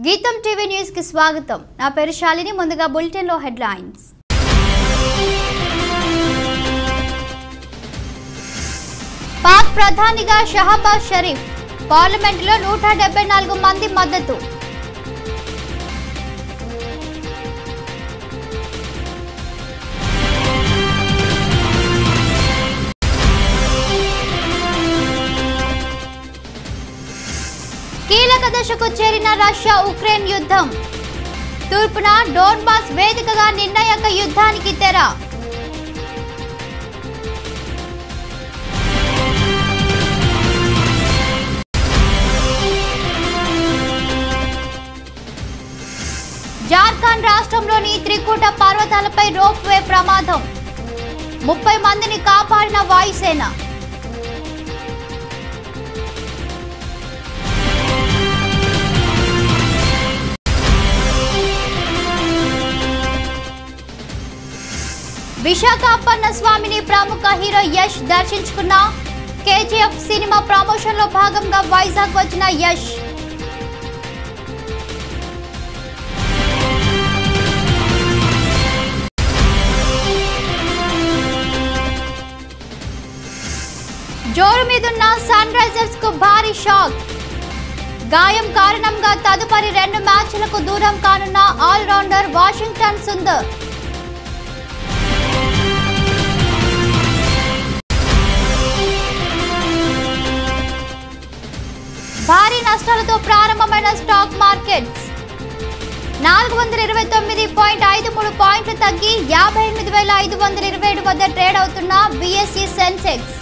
గీతం TV news కి స్వాగతం నా పేరు శాలిని ముందుగా బులెటిన్ లో హెడ్లైన్స్ పాక్ ప్రధానిగా షహబాజ్ షరీఫ్ పార్లమెంటులో నూట డెబ్బై నాలుగు మంది మద్దతు కీలక దశకు చేరిన రష్యా ఉక్రెయిన్ యుద్ధం తూర్పున డోన్బాస్ వేదికగా నిర్ణాయక యుద్ధానికి తెర జార్ఖండ్ రాష్ట్రంలోని త్రికూట పర్వతాలపై రోప్ వే ప్రమాదం ముప్పై మందిని కాపాడిన వాయుసేన విశాఖపన్న స్వామిని ప్రముఖ హీరో యష్ దర్శించుకున్న కేజీఎఫ్ సినిమా ప్రమోషన్ లో భాగంగా వైజాగ్ వచ్చిన యష్ జోరు మీదున్న సన్ రైజర్స్ కు భారీ షాక్ గాయం కారణంగా తదుపరి రెండు మ్యాచ్లకు దూరం కానున్న ఆల్రౌండర్ వాషింగ్టన్ సుందర్ భారీ నష్టాలతో ప్రారంభమైన స్టాక్ మార్కెట్స్ నాలుగు వందల ఇరవై తొమ్మిది పాయింట్ ఐదు మూడు పాయింట్లు తగ్గి యాభై ఎనిమిది వేల ఐదు వందల ఇరవై ఏడు వద్ద ట్రేడ్ అవుతున్న బిఎస్ఈ సెన్సెక్స్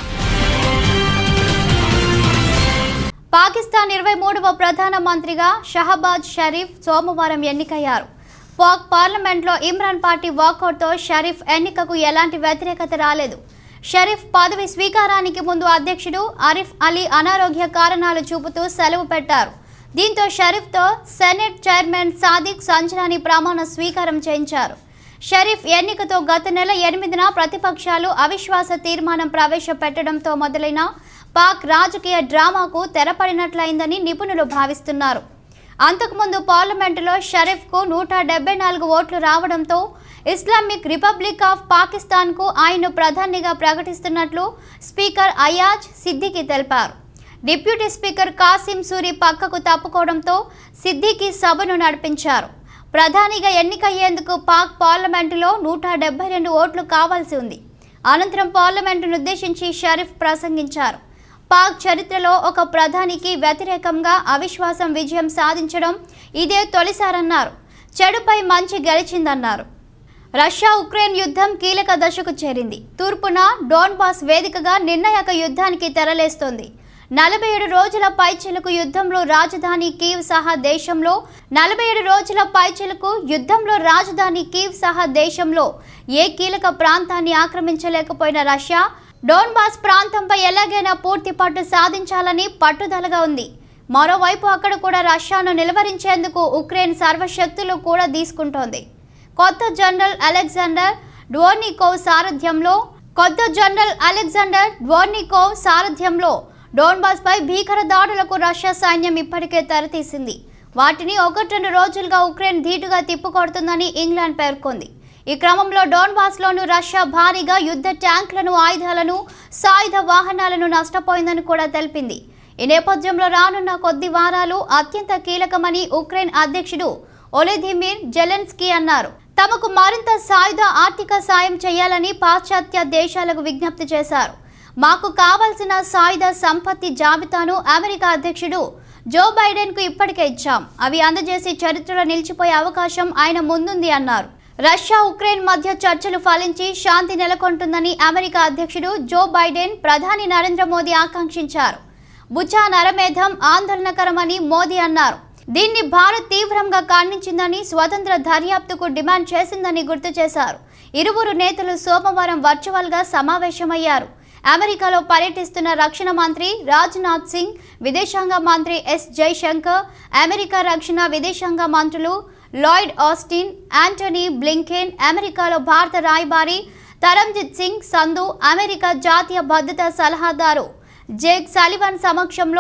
పాకిస్తాన్ ఇరవై మూడవ ప్రధాన మంత్రిగా షహబాజ్ షరీఫ్ సోమవారం ఎన్నికయ్యారు పాక్ పార్లమెంట్లో ఇమ్రాన్ పార్టీ వాకౌట్తో షరీఫ్ ఎన్నికకు ఎలాంటి వ్యతిరేకత రాలేదు షరీఫ్ పదవి స్వీకారానికి ముందు అధ్యక్షుడు అరిఫ్ అలీ అనారోగ్య కారణాలు చూపుతూ సెలవు పెట్టారు దీంతో షరీఫ్తో సెనెట్ చైర్మన్ సాదిక్ సంజనాని ప్రమాణ స్వీకారం చేయించారు షరీఫ్ ఎన్నికతో గత నెల ఎనిమిదిన ప్రతిపక్షాలు అవిశ్వాస తీర్మానం ప్రవేశపెట్టడంతో మొదలైన పాక్ రాజకీయ డ్రామాకు తెరపడినట్లయిందని నిపుణులు భావిస్తున్నారు అంతకుముందు పార్లమెంటులో షరీఫ్కు నూట డెబ్బై నాలుగు ఓట్లు రావడంతో ఇస్లామిక్ రిపబ్లిక్ ఆఫ్ పాకిస్తాన్కు ఆయన్ను ప్రధానిగా ప్రకటిస్తున్నట్లు స్పీకర్ అయాజ్ సిద్దికి తెలిపారు డిప్యూటీ స్పీకర్ కాసిం సూరి పక్కకు తప్పుకోవడంతో సిద్దికి సభను నడిపించారు ప్రధానిగా ఎన్నికయ్యేందుకు పాక్ పార్లమెంటులో నూట డెబ్బై రెండు ఓట్లు కావాల్సి ఉంది అనంతరం పార్లమెంటును ఉద్దేశించి షరీఫ్ ప్రసంగించారు పాక్ చరిత్రలో ఒక ప్రధానికి వ్యతిరేకంగా అవిశ్వాసం విజయం సాధించడం ఇదే తొలిసారన్నారు చెడుపై మంచి గెలిచిందన్నారు రష్యా ఉక్రెయిన్ యుద్ధం కీలక దశకు చేరింది తూర్పున డోన్బాస్ వేదికగా నిర్ణాయక యుద్ధానికి తెరలేస్తోంది నలభై ఏడు రోజుల పైచిలకు యుద్ధంలో రాజధాని కీవ్ సహా దేశంలో నలభై ఏడు రోజుల పైచిలకు యుద్ధంలో రాజధాని కీవ్ సహా దేశంలో ఏ కీలక ప్రాంతాన్ని ఆక్రమించలేకపోయిన రష్యా డోన్బాస్ ప్రాంతంపై ఎలాగైనా పూర్తి పట్టు సాధించాలని పట్టుదలగా ఉంది మరోవైపు అక్కడ కూడా రష్యాను నిలువరించేందుకు ఉక్రెయిన్ సర్వశక్తులు కూడా తీసుకుంటోంది కొత్త జనరల్ అలెగ్జాండర్ డ్వోర్నికోవ్ సారథ్యంలో కొత్త జనరల్ అలెగ్జాండర్ డ్వోర్నికోవ్ సారథ్యంలో డోన్బాస్ పై భీకర దాడులకు రష్యా సైన్యం ఇప్పటికే తెరతీసింది వాటిని ఒకటి రెండు రోజులుగా ఉక్రెయిన్ ధీటుగా తిప్పుకొడుతుందని ఇంగ్లాండ్ పేర్కొంది ఈ క్రమంలో డోన్బాస్లోను రష్యా భారీగా యుద్ధ ట్యాంకులను ఆయుధాలను సాయుధ వాహనాలను నష్టపోయిందని కూడా తెలిపింది ఈ నేపథ్యంలో రానున్న కొద్ది వారాలు అత్యంత కీలకమని ఉక్రెయిన్ అధ్యక్షుడు ఒలెదిమిర్ జెలెన్స్కీ అన్నారు తమకు మరింత సాయుధ ఆర్థిక సాయం చేయాలని పాశ్చాత్య దేశాలకు విజ్ఞప్తి చేశారు మాకు కావాల్సిన సాయుధ సంపత్తి జాబితాను అమెరికా అధ్యక్షుడు జో బైడెన్ కు ఇప్పటికే ఇచ్చాం అవి అందజేసి చరిత్రలో నిలిచిపోయే అవకాశం ఆయన ముందుంది అన్నారు రష్యా ఉక్రెయిన్ మధ్య చర్చలు ఫలించి శాంతి నెలకొంటుందని అమెరికా అధ్యక్షుడు జో బైడెన్ ప్రధాని నరేంద్ర మోదీ ఆకాంక్షించారు బుచా నరమేధం ఆందోళనకరమని మోదీ అన్నారు దీన్ని భారత్ తీవ్రంగా ఖండించిందని స్వతంత్ర దర్యాప్తుకు డిమాండ్ చేసిందని గుర్తు చేశారు ఇరువురు నేతలు సోమవారం వర్చువల్గా సమావేశమయ్యారు అమెరికాలో పర్యటిస్తున్న రక్షణ మంత్రి రాజ్నాథ్ సింగ్ విదేశాంగ మంత్రి ఎస్ జైశంకర్ అమెరికా రక్షణ విదేశాంగ మంత్రులు లాయిడ్ ఆస్టిన్ యాంటనీ బ్లింకెన్ అమెరికాలో భారత రాయబారి తరంజిత్ సింగ్ సంధు అమెరికా జాతీయ భద్రతా సలహాదారు జేక్ సలివన్ సమక్షంలో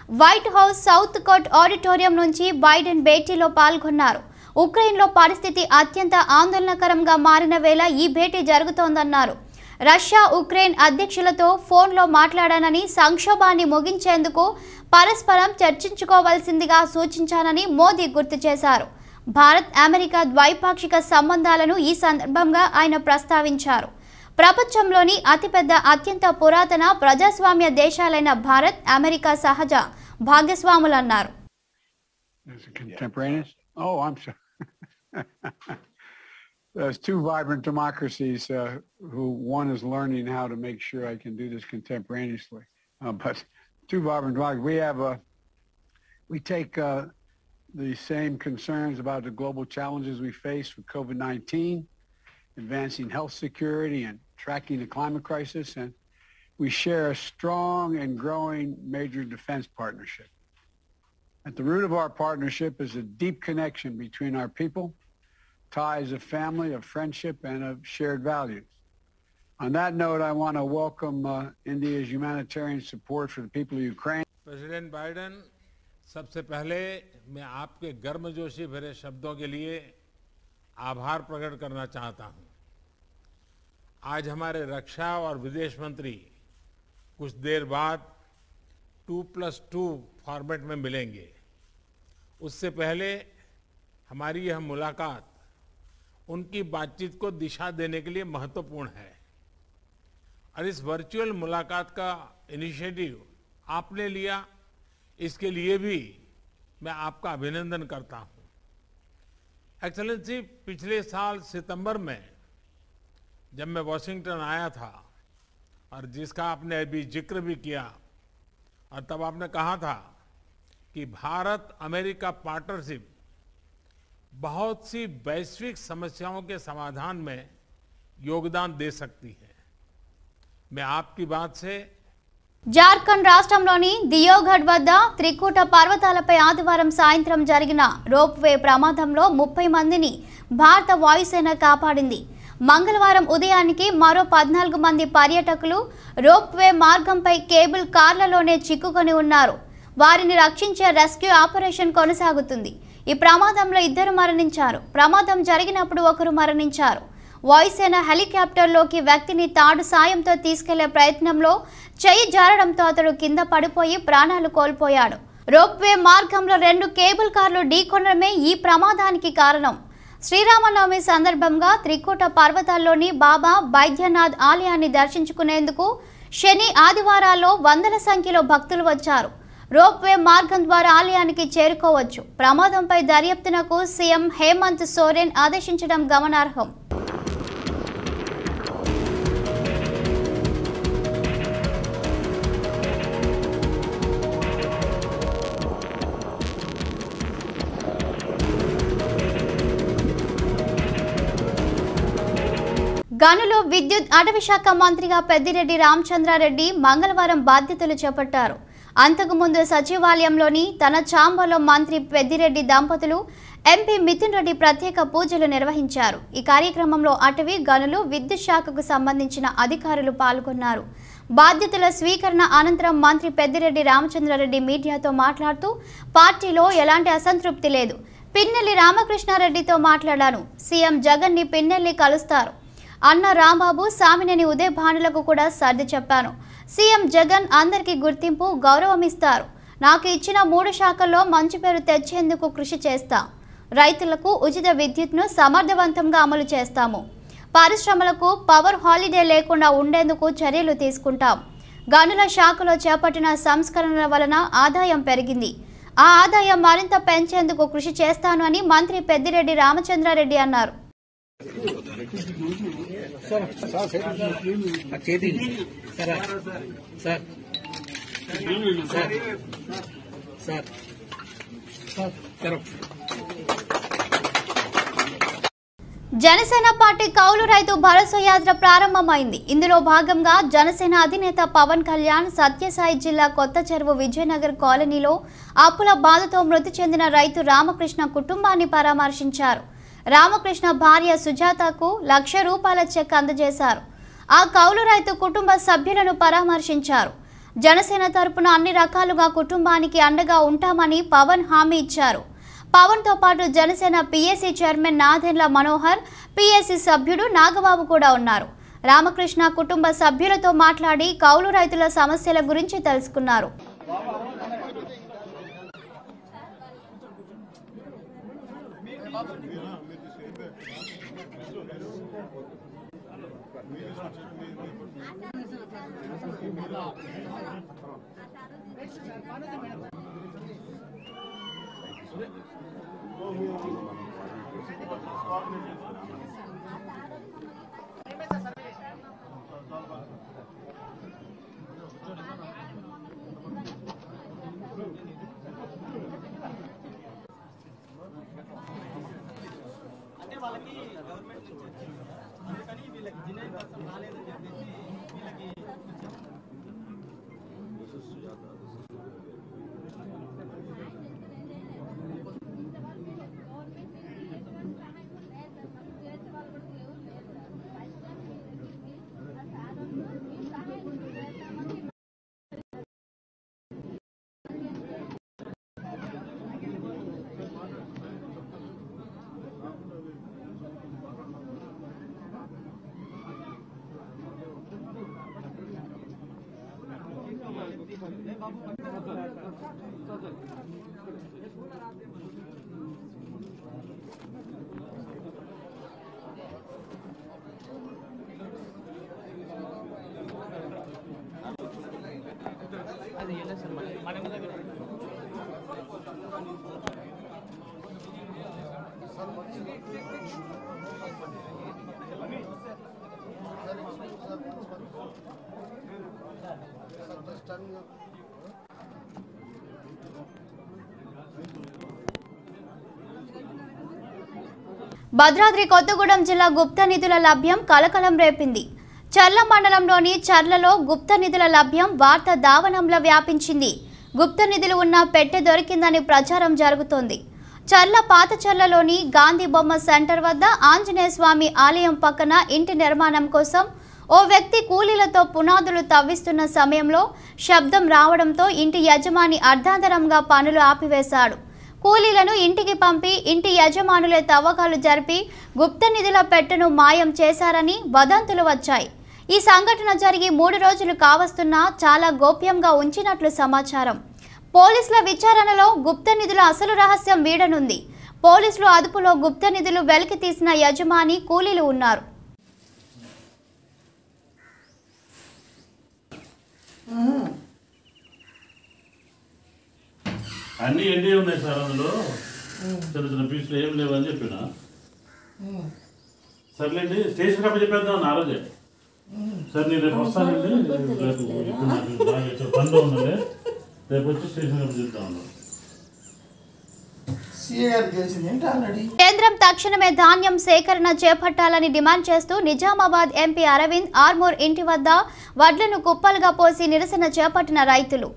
White House South Court auditorium నుంచి బైడెన్ భేటీలో పాల్గొన్నారు ఉక్రెయిన్లో పరిస్థితి అత్యంత ఆందోళనకరంగా మారిన వేళ ఈ భేటీ జరుగుతోందన్నారు రష్యా ఉక్రెయిన్ అధ్యక్షులతో ఫోన్లో మాట్లాడానని సంక్షోభాన్ని ముగించేందుకు పరస్పరం చర్చించుకోవాల్సిందిగా సూచించానని మోదీ గుర్తు చేశారు భారత్ అమెరికా ద్వైపాక్షిక సంబంధాలను ఈ సందర్భంగా ఆయన ప్రస్తావించారు ప్రపంచంలోని అతిపెద్ద అత్యంత పురాతన ప్రజాస్వామ్య దేశాలైన భారత్ అమెరికా సహజ భాగస్వాములన్నారు Is it contemporaneous? Oh, I'm sorry. There's two vibrant democracies uh, who one is learning how to make sure I can do this contemporaneously. Uh, but two vibrant democracies. We have a, we take uh, the same concerns about the global challenges we face with COVID-19, advancing health security and tracking the climate crisis, and we share a strong and growing major defense partnership. At the root of our partnership is a deep connection between our people, ties of family, of friendship, and of shared values. On that note, I want to welcome uh, India's humanitarian support for the people of Ukraine. President Biden सबसे पहले मैं आपके गर्मजोशी भरे शब्दों के लिए आभार प्रकट करना चाहता हूं आज हमारे रक्षा और विदेश मंत्री कुछ देर बाद टू प्लस टू फॉर्मेट में मिलेंगे उससे पहले हमारी यह मुलाकात उनकी बातचीत को दिशा देने के लिए महत्वपूर्ण है और इस वर्चुअल मुलाकात का इनिशिएटिव आपने लिया इसके लिए भी मैं आपका अभिनंदन करता हूं एक्सलेंसी पिछले साल सितंबर में जब मैं वॉशिंगटन आया था और जिसका आपने अभी जिक्र भी किया और तब आपने कहा था कि भारत अमेरिका पार्टनरशिप बहुत सी वैश्विक समस्याओं के समाधान में योगदान दे सकती है मैं आपकी बात से జార్ఖండ్ రాష్ట్రంలోని దియోగఢ్ వద్ద త్రికూట పర్వతాలపై ఆదివారం సాయంత్రం జరిగిన రోప్వే ప్రమాదంలో ముప్పై మందిని భారత వాయుసేన కాపాడింది మంగళవారం ఉదయానికి మరో పద్నాలుగు మంది పర్యాటకులు రోప్వే మార్గంపై కేబుల్ కార్లలోనే చిక్కుకొని ఉన్నారు వారిని రక్షించే రెస్క్యూ ఆపరేషన్ కొనసాగుతుంది ఈ ప్రమాదంలో ఇద్దరు మరణించారు ప్రమాదం జరిగినప్పుడు ఒకరు మరణించారు వాయుసేన హెలికాప్టర్లోకి వ్యక్తిని తాడు సాయంతో తీసుకెళ్లే ప్రయత్నంలో చెయ్యి జారడంతో అతడు కింద పడిపోయి ప్రాణాలు కోల్పోయాడు రోప్వే మార్గంలో రెండు కేబుల్ కార్లు ఢీకొనడమే ఈ ప్రమాదానికి కారణం శ్రీరామనవమి సందర్భంగా త్రికూట పర్వతాల్లోని బాబా బైద్యనాథ్ ఆలయాన్ని దర్శించుకునేందుకు శని ఆదివారాల్లో వందల సంఖ్యలో భక్తులు వచ్చారు రోప్వే మార్గం ద్వారా ఆలయానికి చేరుకోవచ్చు ప్రమాదంపై దర్యాప్తునకు సీఎం హేమంత్ సోరెన్ ఆదేశించడం గమనార్హం గనులు విద్యుత్ అటవీ శాఖ మంత్రిగా పెద్దిరెడ్డి రామచంద్రారెడ్డి మంగళవారం బాధ్యతలు చేపట్టారు అంతకుముందు సచివాలయంలోని తన చాంబర్లో మంత్రి పెద్దిరెడ్డి దంపతులు ఎంపీ మిథున్ రెడ్డి ప్రత్యేక పూజలు నిర్వహించారు ఈ కార్యక్రమంలో అటవీ గనులు విద్యుత్ శాఖకు సంబంధించిన అధికారులు పాల్గొన్నారు బాధ్యతల స్వీకరణ అనంతరం మంత్రి పెద్దిరెడ్డి రామచంద్రారెడ్డి మీడియాతో మాట్లాడుతూ పార్టీలో ఎలాంటి అసంతృప్తి లేదు పిన్నెల్లి రామకృష్ణారెడ్డితో మాట్లాడాను సీఎం జగన్ని పిన్నెల్లి కలుస్తారు అన్న రాంబాబు సామినేని ఉదయ భానులకు కూడా సర్ది చెప్పాను సీఎం జగన్ అందరికీ గుర్తింపు గౌరవం ఇస్తారు నాకు ఇచ్చిన మూడు శాఖల్లో మంచి పేరు తెచ్చేందుకు కృషి చేస్తా రైతులకు ఉచిత విద్యుత్ను సమర్థవంతంగా అమలు చేస్తాము పరిశ్రమలకు పవర్ హాలిడే లేకుండా ఉండేందుకు చర్యలు తీసుకుంటాం గనుల శాఖలో చేపట్టిన సంస్కరణల వలన ఆదాయం పెరిగింది ఆ ఆదాయం మరింత పెంచేందుకు కృషి చేస్తాను అని మంత్రి పెద్దిరెడ్డి రామచంద్రారెడ్డి అన్నారు చేతి sir sir sir sir sir Janasena party కౌలు రైతు భరోసా యాత్ర ప్రారంభమైంది ఇందులో భాగంగా జనసేన అధినేత పవన్ కళ్యాణ్ సత్యసాయి జిల్లా కొత్త చెరువు విజయనగర్ కాలనీలో అప్పుల బాధతో మృతి చెందిన రైతు రామకృష్ణ కుటుంబాన్ని పరామర్శించారు రామకృష్ణ భార్య సుజాతకు లక్ష రూపాయల చెక్ అందజేశారు ఆ కౌలు రైతు కుటుంబ సభ్యులను పరామర్శించారు జనసేన తరపున అన్ని రకాలుగా కుటుంబానికి అండగా ఉంటామని పవన్ హామీ ఇచ్చారు పవన్తో పాటు Janasena PSC chairman Nadendla Manohar PSC సభ్యుడు నాగబాబు కూడా ఉన్నారు రామకృష్ణ కుటుంబ సభ్యులతో మాట్లాడి కౌలు రైతుల సమస్యల గురించి తెలుసుకున్నారు భద్రాద్రి కొత్తగూడెం జిల్లా గుప్త నిధుల లభ్యం కలకలం రేపింది చర్ల మండలంలోని చర్లలో గుప్త నిధుల లభ్యం వార్త దావనంలో వ్యాపించింది గుప్త నిధులు ఉన్న పెట్టె దొరికిందని ప్రచారం జరుగుతోంది చర్ల పాత చర్లలోని గాంధీ బొమ్మ సెంటర్ వద్ద ఆంజనేయ స్వామి ఆలయం పక్కన ఇంటి నిర్మాణం కోసం ఓ వ్యక్తి కూలీలతో పునాదులు తవ్విస్తున్న సమయంలో శబ్దం రావడంతో ఇంటి యజమాని అర్ధాంతరంగా పనులు ఆపివేశాడు కూలీలను ఇంటికి పంపి ఇంటి యజమానులే తవ్వకాలు జరిపి గుప్త నిధుల పెట్టెను మాయం చేశారని వదంతులు వచ్చాయి ఈ సంఘటన జరిగి మూడు రోజులు కావస్తున్నా చాలా గోప్యంగా ఉంచినట్లు సమాచారం పోలీసుల విచారణలో గుప్త నిధుల అసలు రహస్యం వీడనుంది పోలీసులు అదుపులో గుప్త నిధులు వెలికి తీసిన యజమాని కూలీలు ఉన్నారు అన్నీ ఎండి ఉన్నాయి సార్ అందులో చిన్న చిన్న పీసులు ఏం లేవు అని చెప్పిన సర్లేండి స్టేషన్ అప్పుడు చెప్పేద్దాం ఆ రోజే సార్ నేను రేపు వస్తానండి రేపు ఇప్పుడు నాకు బాగా ఇక్కడ పనిలో ఉన్నది రేపు వచ్చి స్టేషన్ అప్పుడు చెప్తాను సీఏ గారికి తెలిసింది ఏంటి ఆల్రెడీ కేంద్రం తక్షణమే ధాన్యం సేకరణ చేపట్టాలని డిమాండ్ చేస్తూ నిజామాబాద్ ఎంపీ అరవింద్ ఆర్మూర్ ఇంటి వద్ద వడ్లను కుప్పలుగా పోసి నిరసన చేపట్టిన రైతులు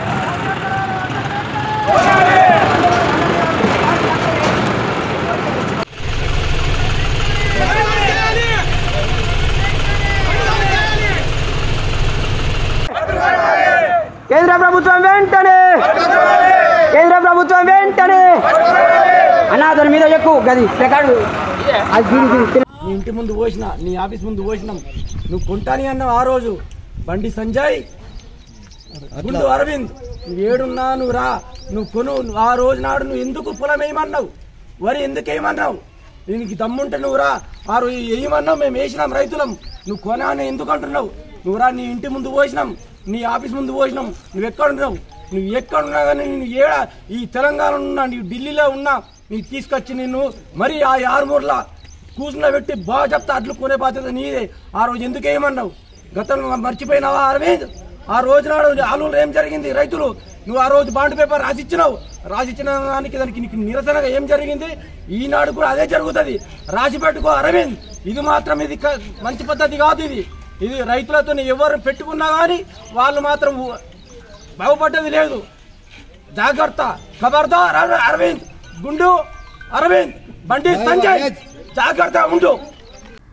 కేంద్ర ప్రభుత్వం వెంటనే కేంద్ర ప్రభుత్వం వెంటనే అన్నా దాని మీద ఎక్కువ గది రికార్డు అది దీని దీని నీ ఇంటి ముందు పోసిన నీ ఆఫీస్ ముందు పోసినాం నువ్వు కొంటాని అన్నావు ఆ రోజు బండి సంజయ్ గుండు అరవింద్ నువ్వు ఏడున్నా నువ్వు రా నువ్వు కొను నువ్వు ఆ రోజు నాడు నువ్వు ఎందుకు పొలం వేయమన్నావు వరి ఎందుకు వేయమన్నావు దీనికి దమ్ముంటే నువ్వు రా ఆ రోజు వేయమన్నావు మేము వేసినాం రైతులం నువ్వు కొనా అని ఎందుకు అంటున్నావు నువ్వు రా నీ ఇంటి ముందు పోసినాం నీ ఆఫీస్ ముందు పోసినాం నువ్వు ఎక్కడ ఉన్నావు నువ్వు ఎక్కడ ఉన్నా కానీ నేను ఏడ ఈ తెలంగాణ ఉన్నా నీ ఢిల్లీలో ఉన్నా నీకు తీసుకొచ్చి నిన్ను మరి ఆ ఆరుమూర్లా కూర్చున్న పెట్టి బాగా చెప్తా అడ్లు కొనే బాధ్యత నీదే ఆ రోజు ఎందుకు ఏమన్నావు గతంలో మర్చిపోయినావా అరవింద్ ఆ రోజు నాడు ఆలూరులో ఏం జరిగింది రైతులు నువ్వు ఆ రోజు బాండ్ పేపర్ రాసిచ్చినావు రాసిచ్చిన దానికి దానికి నీకు నిరసనగా ఏం జరిగింది ఈనాడు కూడా అదే జరుగుతుంది రాసి పెట్టుకో అరవింద్ ఇది మాత్రం ఇది క- మంచి పద్ధతి కాదు ఇది ఇది రైతులతో ఎవరు పెట్టుకున్నా కానీ వాళ్ళు మాత్రం ఊ- బాగుపడ్డది లేదు జాగ్రత్త ఖబర్దార్ అర- అరవింద్ గుండు అరవింద్ బండి సంజయ్ జాగ్రత్త ఉండు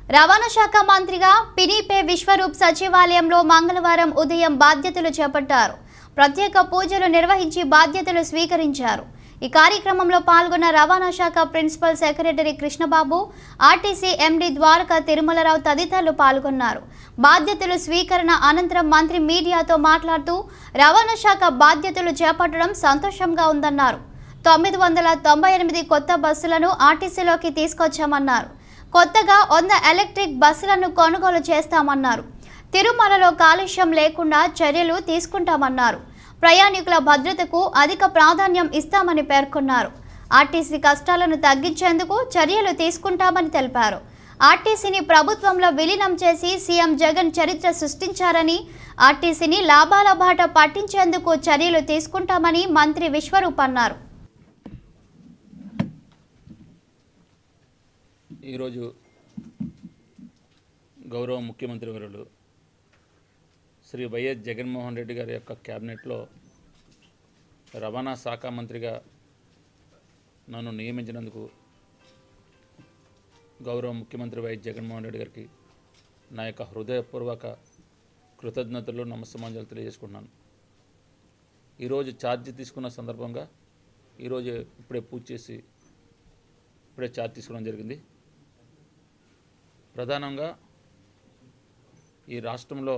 రవాణా శాఖ మంత్రిగా పినిపే విశ్వరూప్ సచివాలయంలో మంగళవారం ఉదయం బాధ్యతలు చేపట్టారు ప్రత్యేక పూజలు నిర్వహించి బాధ్యతలు స్వీకరించారు ఈ కార్యక్రమంలో పాల్గొన్న రవాణా శాఖ principal secretary Krishnababu RTC MD Dwaraka Tirumala Rao తదితరులు పాల్గొన్నారు బాధ్యతలు స్వీకరణ అనంతరం మంత్రి మీడియాతో మాట్లాడుతూ రవాణా శాఖ బాధ్యతలు చేపట్టడం సంతోషంగా ఉందన్నారు తొమ్మిది వందల తొంభై ఎనిమిది కొత్త బస్సులను ఆర్టీసీలోకి తీసుకొచ్చామన్నారు కొత్తగా వంద ఎలక్ట్రిక్ బస్సులను కొనుగోలు చేస్తామన్నారు తిరుమలలో కాలుష్యం లేకుండా చర్యలు తీసుకుంటామన్నారు ప్రయాణికుల భద్రతకు అధిక ప్రాధాన్యం ఇస్తామని పేర్కొన్నారు ఆర్టీసీ కష్టాలను తగ్గించేందుకు చర్యలు తీసుకుంటామని తెలిపారు ఆర్టీసీని ప్రభుత్వంలో విలీనం చేసి సీఎం జగన్ చరిత్ర సృష్టించారని ఆర్టీసీని లాభాల బాట పట్టించేందుకు చర్యలు తీసుకుంటామని మంత్రి విశ్వరూప్ అన్నారు ఈరోజు గౌరవ ముఖ్యమంత్రి వర్యులు శ్రీ వైఎస్ జగన్మోహన్ రెడ్డి గారి యొక్క క్యాబినెట్లో రవాణా శాఖ మంత్రిగా నన్ను నియమించినందుకు గౌరవ ముఖ్యమంత్రి వైఎస్ జగన్మోహన్ రెడ్డి గారికి నా యొక్క హృదయపూర్వక కృతజ్ఞతలు నమస్సమాంజలు తెలియజేసుకుంటున్నాను ఈరోజు ఛార్జ్ తీసుకున్న సందర్భంగా ఈరోజు ఇప్పుడే పూజ చేసి ఇప్పుడే ఛార్జ్ తీసుకోవడం జరిగింది ప్రధానంగా ఈ రాష్ట్రంలో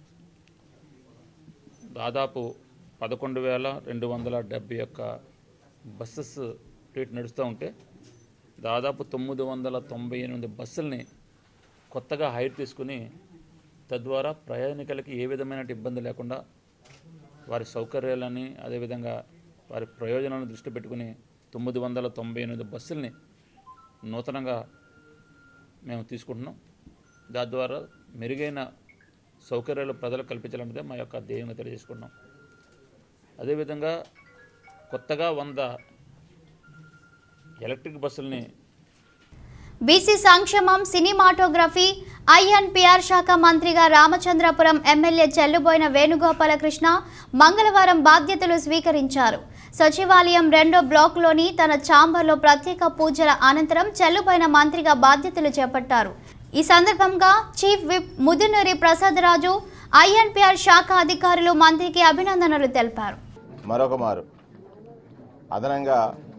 దాదాపు పదకొండు వేల రెండు వందల డెబ్బై ఒక్క బస్సెస్ ఫ్లీట్ నడుస్తూ ఉంటే దాదాపు తొమ్మిది వందల తొంభై ఎనిమిది బస్సుల్ని కొత్తగా హైర్ తీసుకుని తద్వారా ప్రయాణికులకి ఏ విధమైన ఇబ్బంది లేకుండా వారి సౌకర్యాలని అదేవిధంగా వారి ప్రయోజనాలను దృష్టి పెట్టుకుని తొమ్మిది వందల తొంభై ఎనిమిది బస్సుల్ని నూతనంగా మేము తీసుకుంటున్నాం దాని ద్వారా మెరుగైన సౌకర్యాలు ప్రజలకు కల్పించాలన్నదే మా యొక్క ధ్యేయంగా తెలియజేసుకున్నాం అదేవిధంగా కొత్తగా వంద ఎలక్ట్రిక్ బస్సుల్ని బీసీ సంక్షేమం సినిమాటోగ్రఫీ ఐఎన్పిఆర్ శాఖ మంత్రిగా రామచంద్రపురం ఎమ్మెల్యే చెల్లుబోయిన వేణుగోపాలకృష్ణ మంగళవారం బాధ్యతలు స్వీకరించారు సచివాలయం రెండో బ్లాక్లోని తన ఛాంబర్లో ప్రత్యేక పూజల అనంతరం చెల్లుబోయిన మంత్రిగా బాధ్యతలు చేపట్టారు ఈ సందర్భంగా chief whip Mudunuri Prasadaraju INPR శాఖ అధికారులు మంత్రికి అభినందనలు తెలిపారు మరొక మారు అదనంగా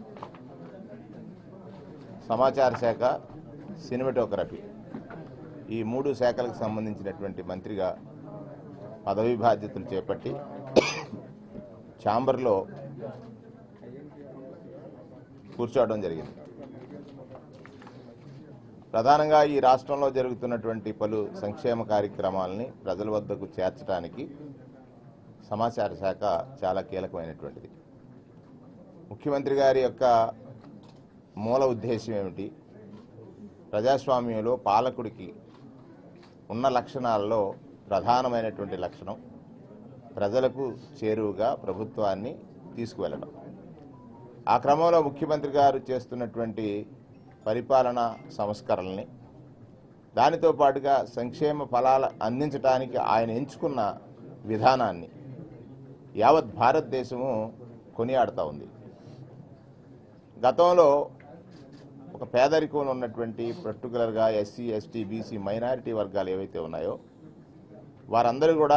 సమాచార శాఖ సినిమాటోగ్రఫీ ఈ మూడు శాఖలకు సంబంధించినటువంటి మంత్రిగా పదవి బాధ్యతలు చేపట్టి ఛాంబర్లో కూర్చోవడం జరిగింది ప్రధానంగా ఈ రాష్ట్రంలో జరుగుతున్నటువంటి పలు సంక్షేమ కార్యక్రమాలని ప్రజల వద్దకు చేర్చడానికి సమాచార శాఖ చాలా కీలకమైనటువంటిది ముఖ్యమంత్రి గారి యొక్క మూల ఉద్దేశం ఏమిటి ప్రజాస్వామ్యంలో పాలకుడికి ఉన్న లక్షణాల్లో ప్రధానమైనటువంటి లక్షణం ప్రజలకు చేరువుగా ప్రభుత్వాన్ని తీసుకువెళ్ళడం ఆ క్రమంలో ముఖ్యమంత్రి గారు చేస్తున్నటువంటి పరిపాలన సంస్కరణల్ని దానితో పాటుగా సంక్షేమ ఫలాలు అందించడానికి ఆయన ఎంచుకున్న విధానాన్ని యావత్ భారతదేశము కొనియాడుతూ ఉంది గతంలో ఒక పేదరికంలో ఉన్నటువంటి పర్టికులర్గా ఎస్సీ ఎస్టీ బీసీ మైనారిటీ వర్గాలు ఏవైతే ఉన్నాయో వారందరూ కూడా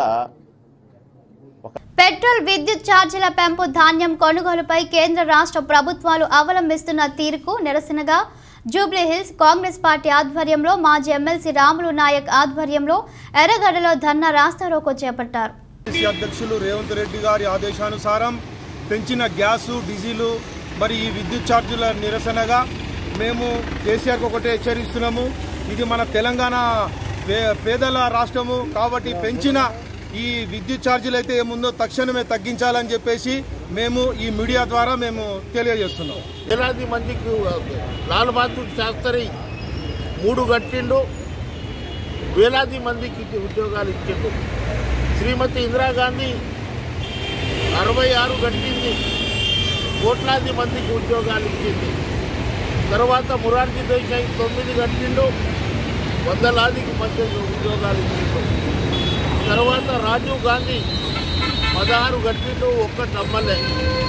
పెట్రోల్ విద్యుత్ ఛార్జీల పెంపు ధాన్యం కొనుగోలుపై కేంద్ర రాష్ట్ర ప్రభుత్వాలు అవలంబిస్తున్న తీరుకు నిరసనగా జూబ్లీ హిల్స్ కాంగ్రెస్ పార్టీ ఆధ్వర్యంలో మాజీ ఎమ్మెల్సీ రాములు నాయక్ ఆధ్వర్యంలో ఎర్రగడ్డలో ధర్నా రాస్తారోకో చేపట్టారు పిసిసి అధ్యక్షులు రేవంత్ రెడ్డి గారి ఆదేశానుసారం పెంచిన గ్యాసు డీజిలు మరి ఈ విద్యుత్ ఛార్జీల నిరసనగా మేము కేసీఆర్కి ఒకటే హెచ్చరిస్తున్నాము ఇది మన తెలంగాణ పే- పేదల రాష్ట్రము కాబట్టి పెంచిన ఈ విద్యుత్ ఛార్జీలు అయితే ఏముందో తక్షణమే తగ్గించాలని చెప్పేసి మేము ఈ మీడియా ద్వారా మేము తెలియజేస్తున్నాం వేలాది మందికి లాల్ బహదూర్ శాస్త్రి మూడు కట్టిండు వేలాది మందికి ఉద్యోగాలు ఇచ్చిండు శ్రీమతి ఇందిరాగాంధీ అరవై ఆరు కట్టింది కోట్లాది మందికి ఉద్యోగాలు ఇచ్చింది తర్వాత మురార్జీ దేశాయి తొమ్మిది కట్టిండు వందలాదికి మందికి ఉద్యోగాలు ఇచ్చిండు తర్వాత రాజీవ్ గాంధీ పదహారు కట్టిండు ఒక్కటి అమ్మలే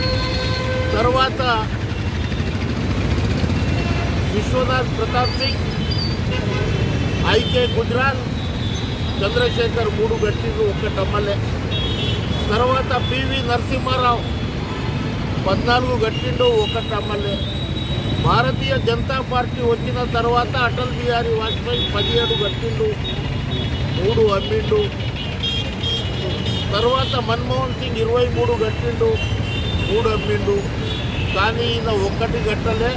తర్వాత విశ్వనాథ్ ప్రతాప్ సింగ్ ఐకే గుజరాల్ చంద్రశేఖర్ మూడు గట్టిలు ఒక్కటి అమ్మలే తర్వాత పివి నరసింహారావు పద్నాలుగు గట్టిండు ఒకటి అమ్మలే భారతీయ జనతా పార్టీ వచ్చిన తర్వాత అటల్ బిహారీ వాజ్పేయి పదిహేడు గట్టిండు మూడు అమ్మిండు తర్వాత మన్మోహన్ సింగ్ ఇరవై మూడు గట్టిండు మూడు అమ్మిండు కానీ ఈయన ఒక్కటి గట్టలే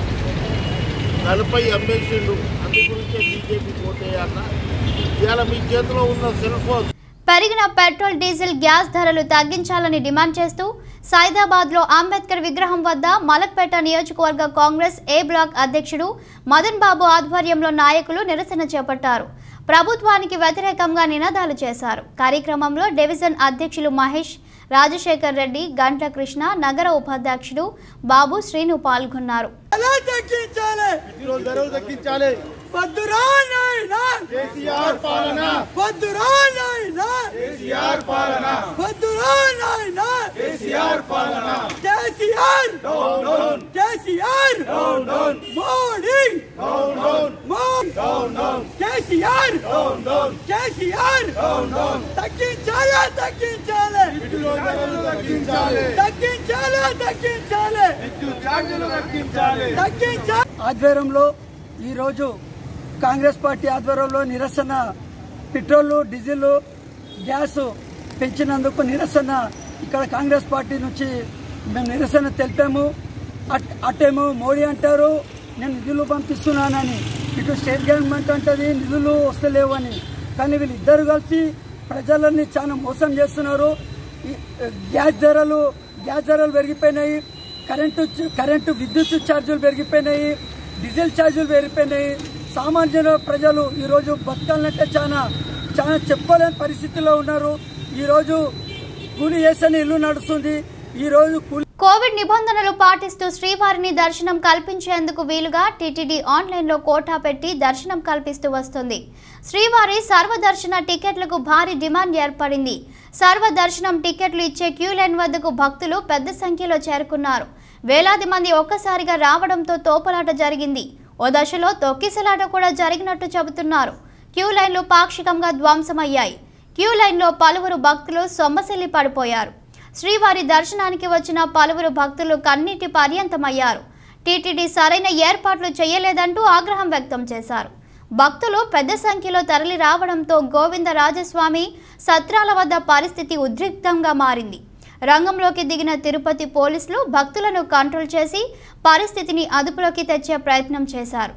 నలభై అమ్మేసిండు అందు గురించే బీజేపీ పోతేయన్న ఇవాళ మీ చేతిలో ఉన్న సెల్ ఫోన్ పెరిగిన పెట్రోల్ డీజిల్ గ్యాస్ ధరలు తగ్గించాలని డిమాండ్ చేస్తూ సైదాబాద్ లో అంబేద్కర్ విగ్రహం వద్ద మలక్పేట నియోజకవర్గ కాంగ్రెస్ ఏ బ్లాక్ అధ్యక్షుడు మదన్ బాబు ఆధ్వర్యంలో నాయకులు నిరసన చేపట్టారు ప్రభుత్వానికి వ్యతిరేకంగా నినాదాలు చేశారు కార్యక్రమంలో డివిజన్ అధ్యక్షులు మహేష్ రాజశేఖర్ రెడ్డి గంట్ల కృష్ణ నగర ఉపాధ్యక్షుడు బాబు శ్రీను పాల్గొన్నారు ఎలా తగ్గించాలి పెట్రోల్ ధరలు తగ్గించాలి వద్దురా నాయనా కేసీఆర్ పాలన వద్దురా నాయనా కేసీఆర్ పాలన వద్దురా నాయనా కేసీఆర్ పాలన KCR down down KCR down down Modi down down Modi down down KCR down down KCR down down తగ్గించాలి తగ్గించాలి పెట్రోల్ ధరలు తగ్గించాలి తగ్గించాలి తగ్గించాలి విద్యుత్ ఛార్జీలు తగ్గించాలి తగ్గించాలి ఆధ్వర్యంలో ఈరోజు కాంగ్రెస్ పార్టీ ఆధ్వర్యంలో నిరసన పెట్రోల్ డీజిల్ గ్యాస్ పెంచినందుకు నిరసన ఇక్కడ కాంగ్రెస్ పార్టీ నుంచి మేము నిరసన తెలిపాము అట్- అటేమో మోడీ అంటారు నేను నిధులు పంపిస్తున్నానని ఇటు స్టేట్ గవర్నమెంట్ అంటది నిధులు వస్తలేవు అని కానీ వీళ్ళిద్దరు కలిసి ప్రజలని చాలా మోసం చేస్తున్నారు ఈ, గ్యాస్ ధరలు గ్యాస్ ధరలు పెరిగిపోయినాయి కరెంటు చ- కరెంటు విద్యుత్ ఛార్జీలు పెరిగిపోయినాయి డీజిల్ ఛార్జీలు పెరిగిపోయినాయి సామాన్య ప్రజలు ఈరోజు బతకాలంటే చాలా చాలా చెప్పుకోలేని పరిస్థితిలో ఉన్నారు ఈరోజు కూలి చేస్తేనే ఇల్లు నడుస్తుంది ఈరోజు కూలి కోవిడ్ నిబంధనలు పాటిస్తూ శ్రీవారిని దర్శనం కల్పించేందుకు వీలుగా టీటీడీ ఆన్లైన్లో కోటా పెట్టి దర్శనం కల్పిస్తూ వస్తుంది శ్రీవారి సర్వదర్శన టికెట్లకు భారీ డిమాండ్ ఏర్పడింది సర్వదర్శనం టికెట్లు ఇచ్చే క్యూ లైన్ వద్దకు భక్తులు పెద్ద సంఖ్యలో చేరుకున్నారు వేలాది మంది ఒక్కసారిగా రావడంతో తోపులాట జరిగింది ఓ దశలో తొక్కిసలాట కూడా జరిగినట్టు చెబుతున్నారు క్యూ లైన్లు పాక్షికంగా ధ్వంసమయ్యాయి క్యూ లైన్లో పలువురు భక్తులు సొమ్మసిల్లి పడిపోయారు శ్రీవారి దర్శనానికి వచ్చిన పలువురు భక్తులు కన్నీటి పర్యంతమయ్యారు టీటీడీ సరైన ఏర్పాట్లు చేయలేదంటూ ఆగ్రహం వ్యక్తం చేశారు భక్తులు పెద్ద సంఖ్యలో తరలి రావడంతో గోవిందరాజస్వామి సత్రాల వద్ద పరిస్థితి ఉద్రిక్తంగా మారింది రంగంలోకి దిగిన తిరుపతి పోలీసులు భక్తులను కంట్రోల్ చేసి పరిస్థితిని అదుపులోకి తెచ్చే ప్రయత్నం చేశారు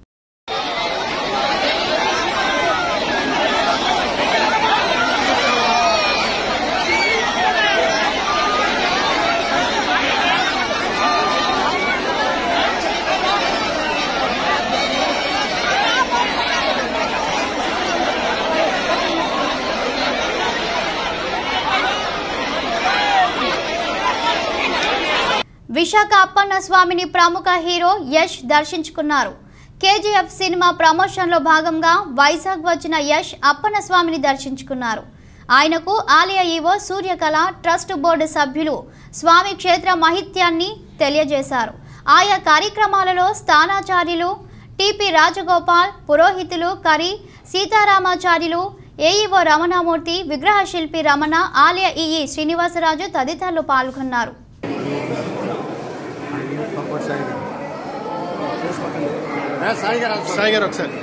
విశాఖ అప్పన్న స్వామిని ప్రముఖ హీరో యష్ దర్శించుకున్నారు కేజీఎఫ్ సినిమా ప్రమోషన్లో భాగంగా వైజాగ్ వచ్చిన యష్ అప్పన్న స్వామిని దర్శించుకున్నారు ఆయనకు ఆలయ ఈవో సూర్యకళ ట్రస్ట్ బోర్డు సభ్యులు స్వామి క్షేత్ర మహిత్యాన్ని తెలియజేశారు ఆయా కార్యక్రమాలలో స్థానాచార్యులు టిపి రాజగోపాల్ పురోహితులు కరి సీతారామాచార్యులు ఏఈఓ రమణమూర్తి విగ్రహ శిల్పి రమణ ఆలయ ఈఈ శ్రీనివాసరాజు తదితరులు పాల్గొన్నారు సాయి గారు ఒకసారి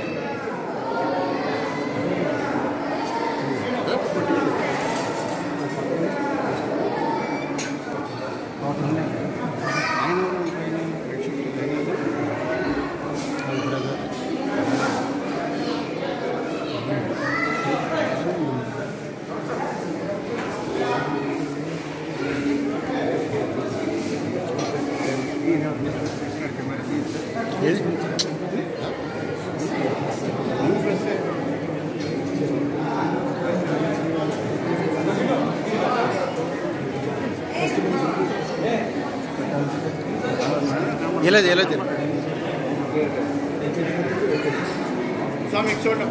ఎలా ఎలా స్వామి చూడండి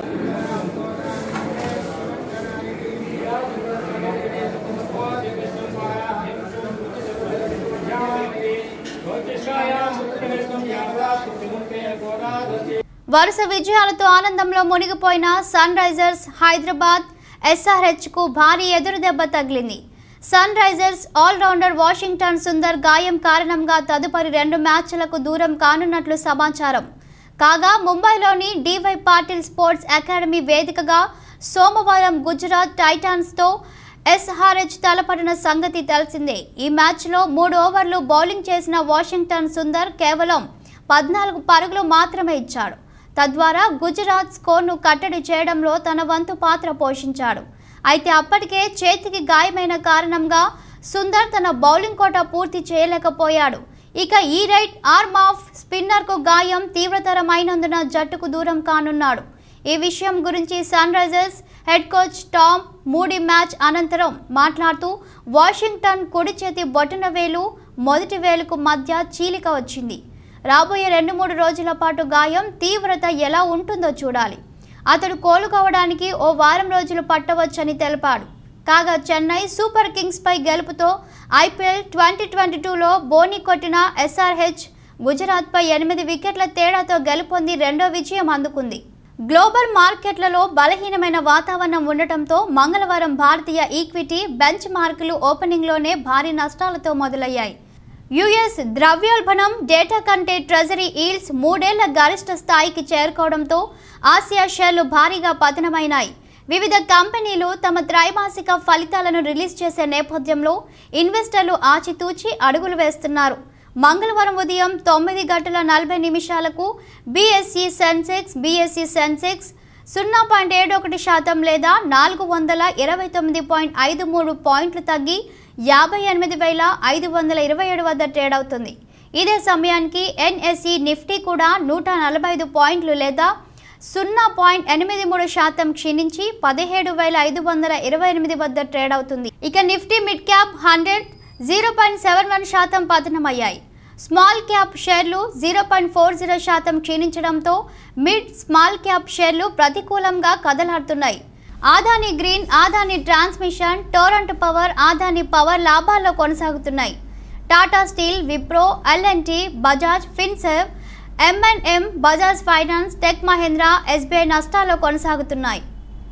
వరుస విజయాలతో ఆనందంలో మునిగిపోయిన సన్ రైజర్స్ హైదరాబాద్ ఎస్ఆర్హెచ్కు భారీ ఎదురుదెబ్బ తగిలింది Sun Risers allrounder Washington Sundar గాయం కారణంగా తదుపరి రెండు మ్యాచ్లకు దూరం కానున్నట్లు సమాచారం కాగా ముంబైలోని డివై పాటిల్ స్పోర్ట్స్ అకాడమీ వేదికగా సోమవారం గుజరాత్ టైటాన్స్తో ఎస్ఆర్హెచ్ తలపడిన సంగతి తెలిసిందే ఈ మ్యాచ్లో మూడు ఓవర్లు బౌలింగ్ చేసిన వాషింగ్టన్ సుందర్ కేవలం పద్నాలుగు పరుగులు మాత్రమే ఇచ్చాడు తద్వారా గుజరాత్ స్కోర్ను కట్టడి చేయడంలో తన వంతు పాత్ర పోషించాడు అయితే అప్పటికే చేతికి గాయమైన కారణంగా సుందర్ తన బౌలింగ్ కోట పూర్తి చేయలేకపోయాడు ఇక ఈ రైట్ ఆర్మ్ ఆఫ్ స్పిన్నర్కు గాయం తీవ్రతరమైనందున జట్టుకు దూరం కానున్నాడు ఈ విషయం గురించి Sun Risers head coach Tom Moody match అనంతరం మాట్లాడుతూ వాషింగ్టన్ కుడి చేతి బొటన వేలు మొదటి వేలుకు మధ్య చీలిక వచ్చింది రాబోయే రెండు మూడు రోజుల పాటు గాయం తీవ్రత ఎలా ఉంటుందో చూడాలి అతడు కోలుకోవడానికి ఓ వారం రోజులు పట్టవచ్చని తెలిపాడు కాగా చెన్నై సూపర్ కింగ్స్ పై గెలుపుతో ఐపీఎల్ ట్వంటీ ట్వంటీ టూలో బోని కొట్టిన ఎస్ఆర్హెచ్ గుజరాత్పై ఎనిమిది వికెట్ల తేడాతో గెలుపొంది రెండో విజయం అందుకుంది గ్లోబల్ మార్కెట్లలో బలహీనమైన వాతావరణం ఉండటంతో మంగళవారం భారతీయ ఈక్విటీ బెంచ్ మార్కులు ఓపెనింగ్లోనే భారీ నష్టాలతో మొదలయ్యాయి యుఎస్ ద్రవ్యోల్బణం డేటా కంటే ట్రెజరీ ఈల్స్ మూడేళ్ల గరిష్ట స్థాయికి చేరుకోవడంతో ఆసియా షేర్లు భారీగా పతనమైనాయి వివిధ కంపెనీలు తమ త్రైమాసిక ఫలితాలను రిలీజ్ చేసే నేపథ్యంలో ఇన్వెస్టర్లు ఆచితూచి అడుగులు వేస్తున్నారు మంగళవారం ఉదయం తొమ్మిది గంటల నలభై నిమిషాలకు బీఎస్ఈ సెన్సెక్స్ బీఎస్ఈ సెన్సెక్స్ సున్నా పాయింట్ ఏడు ఒకటి శాతం లేదా నాలుగు వందల ఇరవై తొమ్మిది పాయింట్ ఐదు మూడు పాయింట్లు తగ్గి యాభై ఎనిమిది వేల ఐదు వందల ఇరవై ఏడు వద్ద ట్రేడ్ అవుతుంది ఇదే సమయానికి ఎన్ఎస్ఈ నిఫ్టీ కూడా నూట నలభై ఐదు పాయింట్లు లేదా సున్నా పాయింట్ ఎనిమిది మూడు శాతం క్షీణించి పదిహేడు వేల ఐదు వందల ఇరవై ఎనిమిది వద్ద ట్రేడ్ అవుతుంది ఇక Nifty mid cap hundred zero point seven one శాతం పతనమయ్యాయి స్మాల్ క్యాప్ షేర్లు జీరో పాయింట్ ఫోర్ జీరో శాతం క్షీణించడంతో మిడ్ స్మాల్ క్యాప్ షేర్లు ప్రతికూలంగా కదలాడుతున్నాయి Adani green Adani transmission Torrent power Adani power లాభాల్లో కొనసాగుతున్నాయి Tata steel Wipro LNT Bajaj finserv MNM Bajaj finance tech Mahindra SBI నష్టాల్లో కొనసాగుతున్నాయి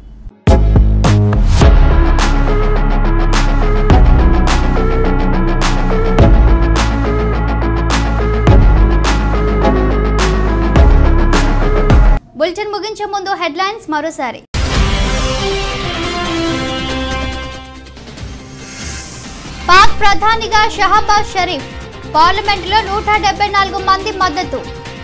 బులెటిన్ ముగించే ముందు హెడ్లైన్స్ మరోసారి పాక్ ప్రధానిగా షహబాజ్ షరీఫ్ పార్లమెంటులో నూట డెబ్బై నాలుగు మంది మద్దతు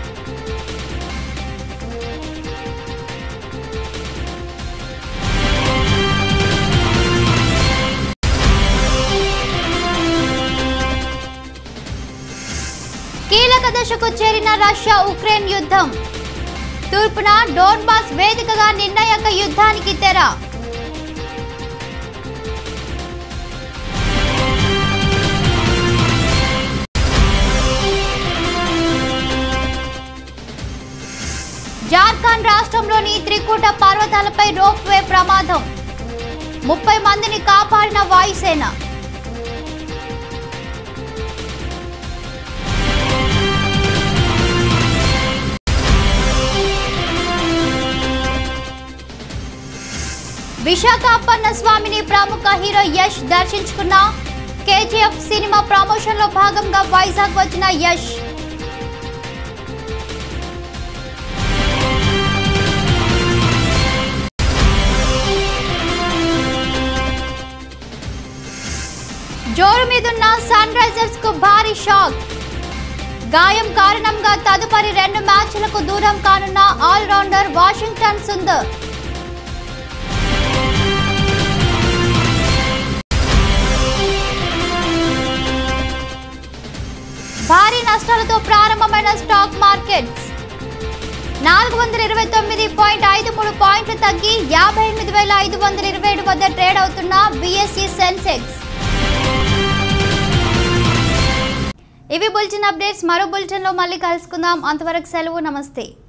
కీలక దశకు చేరిన రష్యా ఉక్రెయిన్ యుద్ధం తూర్పున డోన్బాస్ వేదికగా నిర్ణాయక యుద్ధానికి తెర జార్ఖండ్ రాష్ట్రంలోని త్రికూట పర్వతాలపై రోప్ వే ప్రమాదం ముప్పై మందిని కాపాడిన వాయుసేన విశాఖపట్న స్వామిని ప్రముఖ హీరో యష్ దర్శించుకున్న కేజీఎఫ్ సినిమా ప్రమోషన్ లో భాగంగా వైజాగ్ వచ్చిన యష్ జోరు మీదున్న సన్ రైజర్స్ కు భారీ షాక్ గాయం కారణంగా తదుపరి రెండు మ్యాచ్లకు దూరం కానున్న ఆల్రౌండర్ వాషింగ్టన్ సుందర్ భారీ నష్టాలతో ప్రారంభమైన స్టాక్ మార్కెట్స్ నాలుగు వందల ఇరవై తొమ్మిది పాయింట్ ఐదు మూడు పాయింట్లు తగ్గి యాభై ఎనిమిది వేల ఐదు వందల ఇరవై ఏడు వద్ద ట్రేడ్ అవుతున్న బిఎస్ఈ సెన్సెక్స్ ఇవి బులెటిన్ అప్డేట్స్ మరో బులెటిన్లో మళ్ళీ కలుసుకుందాం అంతవరకు సెలవు నమస్తే